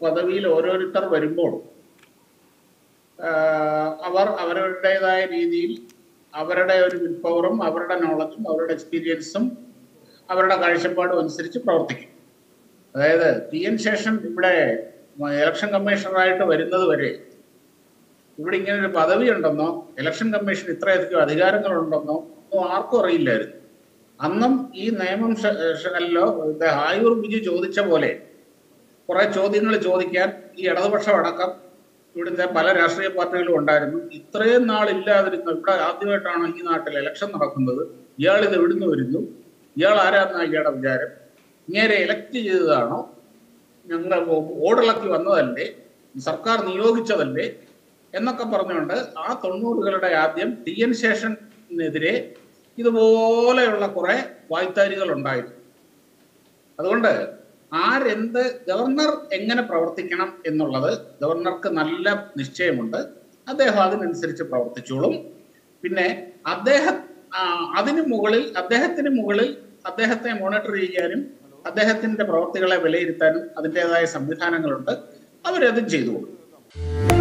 പദവിയിൽ ഓരോരുത്തർ വരുമ്പോൾ ആഹ് അവർ അവരുടേതായ രീതിയിൽ അവരുടെ ഒരു വിൽ പവറും അവരുടെ നോളജും അവരുടെ എക്സ്പീരിയൻസും അവരുടെ കാഴ്ചപ്പാടും അനുസരിച്ച് പ്രവർത്തിക്കും അതായത് ടി എൻ ശേഷൻ ഇവിടെ ഇലക്ഷൻ കമ്മീഷണറായിട്ട് വരുന്നത് വരെ ഇവിടെ ഇങ്ങനെ ഒരു പദവി ഉണ്ടെന്നോ ഇലക്ഷൻ കമ്മീഷൻ ഇത്രയധികം അധികാരങ്ങളുണ്ടെന്നോ ഒന്നും ആർക്കും അറിയില്ലായിരുന്നു അന്നും ഈ നിയമം സെഷനിലോ ആയൂർ ബിജു ചോദിച്ച പോലെ കുറെ ചോദ്യങ്ങൾ ചോദിക്കാൻ ഈ ഇടതുപക്ഷം അടക്കം ഇവിടുത്തെ പല രാഷ്ട്രീയ പാർട്ടികളും ഉണ്ടായിരുന്നു ഇത്രയും നാളില്ലാതിരുന്ന ഇവിടെ ആദ്യമായിട്ടാണ് ഈ നാട്ടിൽ ഇലക്ഷൻ നടക്കുന്നത് ഇയാൾ ഇത് എവിടുന്ന് വരുന്നു ഇയാൾ ആരാന്ന ഇയാളുടെ വിചാരം ഇങ്ങേരെ ഇലക്ട് ചെയ്തതാണോ ഞങ്ങൾ ഓടിളക്കി വന്നതല്ലേ സർക്കാർ നിയോഗിച്ചതല്ലേ എന്നൊക്കെ പറഞ്ഞുകൊണ്ട് ആ തൊണ്ണൂറുകളുടെ ആദ്യം ടി എൻ ശേഷനെതിരെ ഇതുപോലെയുള്ള കുറെ വായ്ത്താരികൾ ഉണ്ടായിരുന്നു അതുകൊണ്ട് ആരെന്ത് ഗവർണർ എങ്ങനെ പ്രവർത്തിക്കണം എന്നുള്ളത് ഗവർണർക്ക് നല്ല നിശ്ചയമുണ്ട് അദ്ദേഹം അതിനനുസരിച്ച് പ്രവർത്തിച്ചോളും പിന്നെ അദ്ദേഹം ആ, അതിന് മുകളിൽ അദ്ദേഹത്തിന് മുകളിൽ അദ്ദേഹത്തെ മോണിറ്റർ ചെയ്യാനും അദ്ദേഹത്തിന്റെ പ്രവർത്തികളെ വിലയിരുത്താനും അതിൻ്റെതായ സംവിധാനങ്ങളുണ്ട് അവരതും ചെയ്തുകൊള്ളും